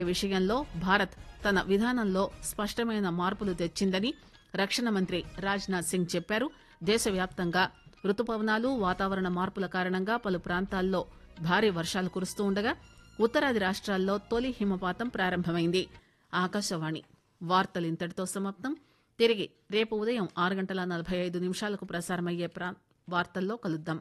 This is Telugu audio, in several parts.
విషయంలో భారత్ తన విధానంలో స్పష్టమైన మార్పులు తెచ్చిందని రక్షణ మంత్రి రాజ్ నాథ్ సింగ్ చెప్పారు దేశవ్యాప్తంగా రుతుపవనాలు వాతావరణ మార్పుల కారణంగా పలు ప్రాంతాల్లో భారీ వర్షాలు కురుస్తూ ఉండగా ఉత్తరాది రాష్ట్రాల్లో తొలి హిమపాతం ప్రారంభమైంది ఆకాశవాణి వార్తలు ఇంతటితో సమాప్తం తిరిగి రేపు ఉదయం ఆరు గంటల నలభై ఐదు నిమిషాలకు ప్రసారమయ్యే ప్రా వార్తల్లో కలుద్దాం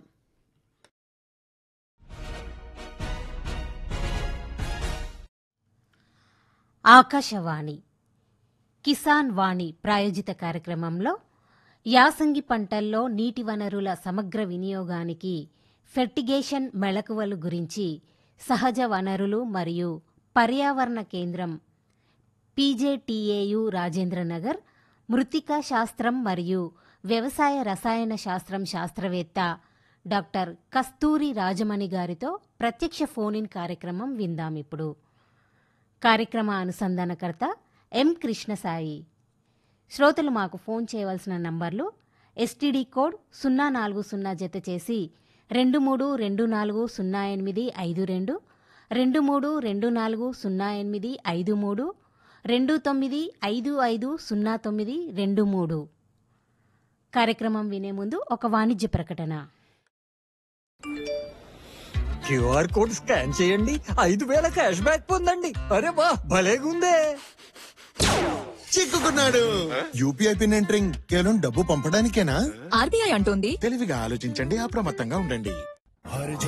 ఆకాశవాణి కిసాన్ వాణి ప్రాయోజిత కార్యక్రమంలో యాసంగి పంటల్లో నీటి వనరుల సమగ్ర వినియోగానికి ఫెర్టిగేషన్ మెళకువలు గురించి సహజ వనరులు మరియు పర్యావరణ కేంద్రం పీజేటీఏయు రాజేంద్రనగర్ మృతికా శాస్త్రం మరియు వ్యవసాయ రసాయన శాస్త్రం శాస్త్రవేత్త డాక్టర్ కస్తూరి రాజమణి గారితో ప్రత్యక్ష ఫోన్ ఇన్ కార్యక్రమం విందామిప్పుడు కార్యక్రమ అనుసంధానకర్త ఎం కృష్ణసాయి శ్రోతలు మాకు ఫోన్ చేయవలసిన నంబర్లు ఎస్టీడీ కోడ్ సున్నా నాలుగు సున్నా జత చేసి రెండు మూడు రెండు నాలుగు సున్నా ఎనిమిది ఐదు రెండు రెండు మూడు రెండు నాలుగు సున్నా ఎనిమిది ఐదు మూడు రెండు తొమ్మిది ఐదు ఐదు సున్నా తొమ్మిది రెండు మూడు కార్యక్రమం వినే ముందు ఒక వాణిజ్య ప్రకటన క్యూఆర్ కోడ్ స్కాన్ చేయండి ఐదు వేల క్యాష్ బ్యాక్ పొందండి అరే వా భలేగుందే చిక్కుకున్నాడు యూపీఐ పిన్ ఎంటరింగ్ కేవలం డబ్బు పంపడానికేనా ఆర్బీఐ అంటోంది తెలివిగా ఆలోచించండి అప్రమత్తంగా ఉండండి